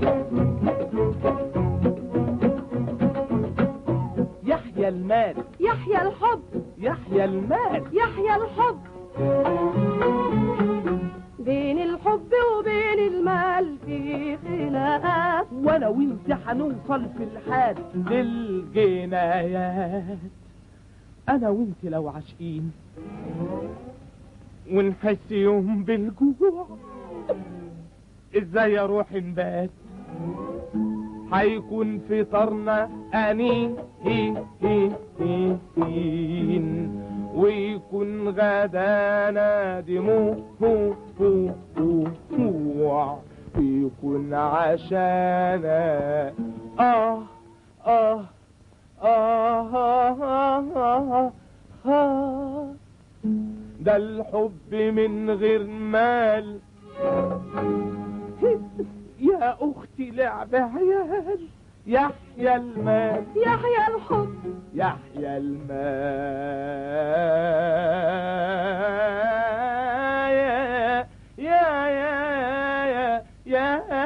يحيى المال يحيى الحب يحيى المال يحيى الحب بين الحب وبين المال في خناقات وانا وانت هنوصل في الحال للجنايات انا وانت لو عاشقين ونحس يوم بالجوع ازاي اروح نبات هيكون فطرنا انين هي هي هي هين ويكون غدانا دموع هو هو هو هو ويكون عشانا آه آه آه آه آه آه ده الحب من غير مال يا أختي لعب عيال يحيى المال يحيى الحب يحيى المال يا يا يا يا يا